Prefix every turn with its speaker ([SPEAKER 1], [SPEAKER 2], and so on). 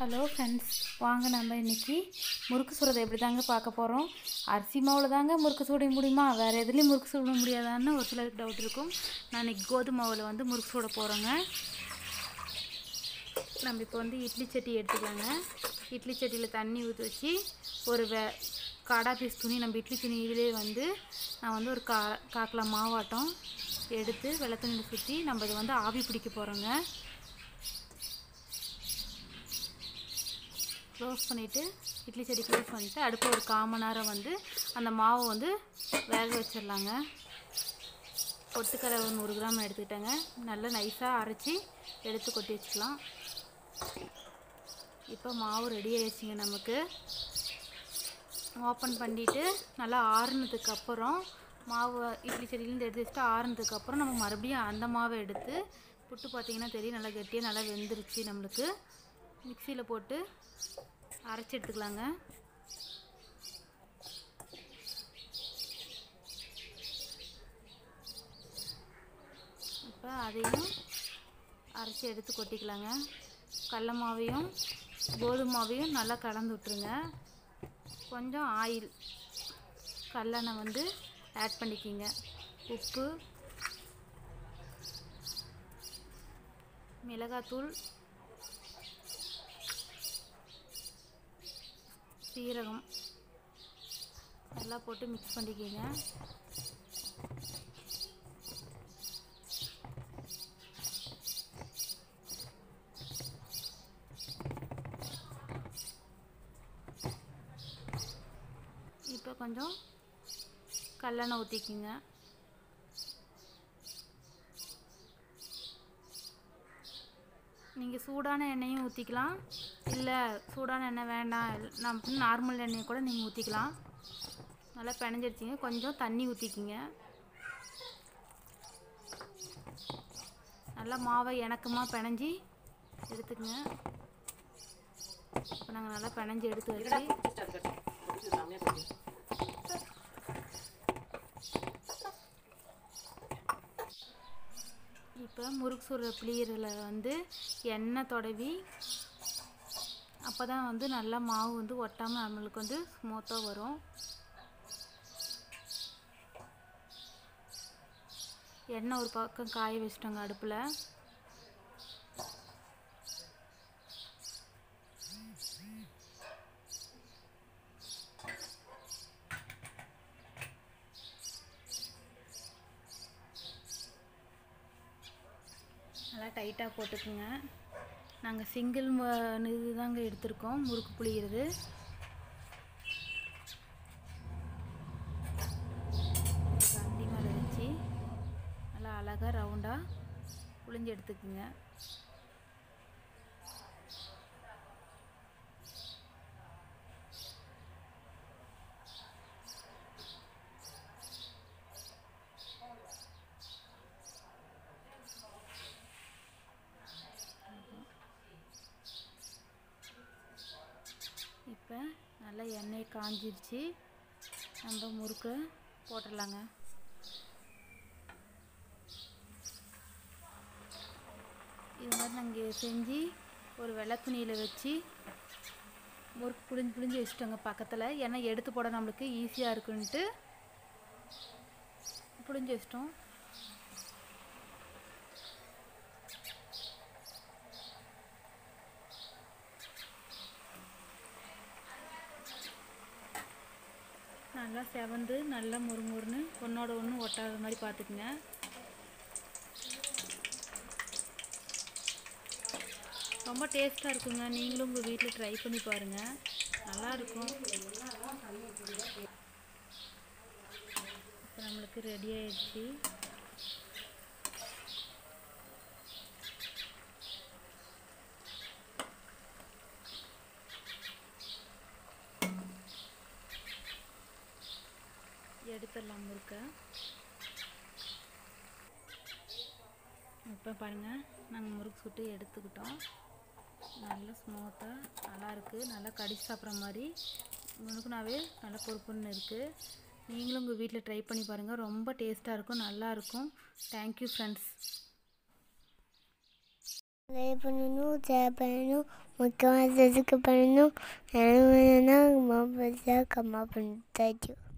[SPEAKER 1] hello friends வாங்க நம்ம இன்னைக்கு முறுக்கு சுடுறதை எப்படி தாங்க பார்க்க போகிறோம் அரிசி மாவில் தாங்க முறுக்கு சுட முடியுமா வேறு எதுலேயும் முறுக்கு சுட முடியாதான்னு ஒரு சிலருக்கு டவுட் இருக்கும் நான் இன்னைக்கு கோதுமை மாவில் வந்து முறுக்கு சுட போகிறோங்க நம்ம இப்போ வந்து இட்லி சட்டி எடுத்துக்கலாங்க இட்லி சட்டியில் தண்ணி ஊற்றி வச்சு ஒரு வே காடா பீஸ் துணி நம்ம இட்லி துணி இதிலே வந்து நான் வந்து ஒரு கா காக்கில் மாவாட்டம் எடுத்து வெள்ளை துணியில் சுற்றி நம்ம இதை வந்து ஆவி பிடிக்க போகிறோங்க க்ளோஸ் பண்ணிவிட்டு இட்லி செடி க்ளோஸ் பண்ணிவிட்டு அடுப்பில் ஒரு கால் மணி நேரம் வந்து அந்த மாவை வந்து வேக வச்சிடலாங்க பொட்டுக்கடலை ஒரு நூறு கிராம் எடுத்துக்கிட்டேங்க நல்லா நைஸாக அரைச்சி எடுத்து கொட்டி வச்சுக்கலாம் இப்போ மாவு ரெடி ஆயிடுச்சுங்க நமக்கு ஓப்பன் பண்ணிவிட்டு நல்லா ஆறுனதுக்கு அப்புறம் மாவு இட்லி செடியிலேருந்து எடுத்து வச்சுட்டு ஆறுனதுக்கு அப்புறம் நம்ம மறுபடியும் அந்த மாவை எடுத்து புட்டு பார்த்தீங்கன்னா தெரியும் நல்லா கெட்டியாக நல்லா வெந்துருச்சு நம்மளுக்கு மிக்சியில் போட்டு அரைச்சி எடுத்துக்கலாங்க இப்போ அதையும் அரைச்சி எடுத்து கொட்டிக்கலாங்க கடல மாவையும் கோதுமை மாவையும் நல்லா கலந்து விட்ருங்க கொஞ்சம் ஆயில் கடலெண்ணெய் வந்து ஆட் பண்ணிக்கிங்க உப்பு மிளகாத்தூள் சீரகம் எல்லாம் போட்டு மிக்ஸ் பண்ணிக்கிங்க இப்போ கொஞ்சம் கல்லெண்ணெய் ஊற்றிக்கிங்க நீங்கள் சூடான எண்ணெயும் ஊற்றிக்கலாம் இல்லை சூடான எண்ணெய் வேண்டாம் நம்ம நார்மல் எண்ணெயை கூட நீங்கள் ஊற்றிக்கலாம் நல்லா பிணைஞ்சிடுச்சிங்க கொஞ்சம் தண்ணி ஊற்றிக்கிங்க நல்லா மாவை இணக்கமாக பிணைஞ்சி எடுத்துக்கங்க இப்போ நாங்கள் நல்லா பிணைஞ்சி எடுத்து வச்சு இப்போ முறுக்கு சுடுற புளியரில் வந்து எண்ணெய் தடவி அப்போ தான் வந்து நல்லா மாவு வந்து ஒட்டாமல் நம்மளுக்கு வந்து ஸ்மூத்தாக வரும் எண்ணெய் ஒரு பக்கம் காய வச்சிட்டோங்க அடுப்பில் நல்லா டைட்டாக போட்டுக்குங்க நாங்கள் சிங்கிள் இது தாங்க எடுத்திருக்கோம் முறுக்கு புளியிறது கண்டி மேலே வச்சு நல்லா அழகாக ரவுண்டாக புளிஞ்சு எடுத்துக்குங்க இப்போ நல்லா எண்ணெய் காஞ்சிருச்சு நம்ம முறுக்கு போட்டுடலாங்க இது மாதிரி நாங்கள் செஞ்சு ஒரு வெள்ளை துணியில் வச்சு முறுக்கு புளிஞ்சு புளிஞ்சு வச்சுட்டோங்க பக்கத்தில் ஏன்னா எடுத்து போட நம்மளுக்கு ஈஸியாக இருக்குன்ட்டு புளிஞ்சு வச்சிட்டோம் நல்லா செவந்து நல்லா முறுமுறுன்னு ஒன்றோட ஒன்று ஒட்டாத மாதிரி பார்த்துக்குங்க ரொம்ப டேஸ்ட்டாக இருக்குங்க நீங்களும் உங்கள் வீட்டில் ட்ரை பண்ணி பாருங்கள் நல்லாயிருக்கும் இப்போ நம்மளுக்கு ரெடி ஆயிடுச்சு எடுத்துடலாம் முறுக்க இப்போ பாருங்கள் நாங்கள் முறுக்கு சுட்டு எடுத்துக்கிட்டோம் நல்லா ஸ்மூத்தாக நல்லா இருக்குது நல்லா கடிச்சு சாப்பிட்ற மாதிரி முணுக்குனாவே நல்லா பொறுப்புன்னு இருக்குது நீங்களும் உங்கள் வீட்டில் ட்ரை பண்ணி பாருங்கள் ரொம்ப டேஸ்ட்டாக இருக்கும் நல்லாயிருக்கும் தேங்க்யூ ஃப்ரெண்ட்ஸ்
[SPEAKER 2] லைக் பண்ணணும் ஷேர் பண்ணணும் முக்கியமாக சப்ஸ்கிரைப் பண்ணணும் என்ன வேணும்னா அம்மா பண்ணி தேங்க்யூ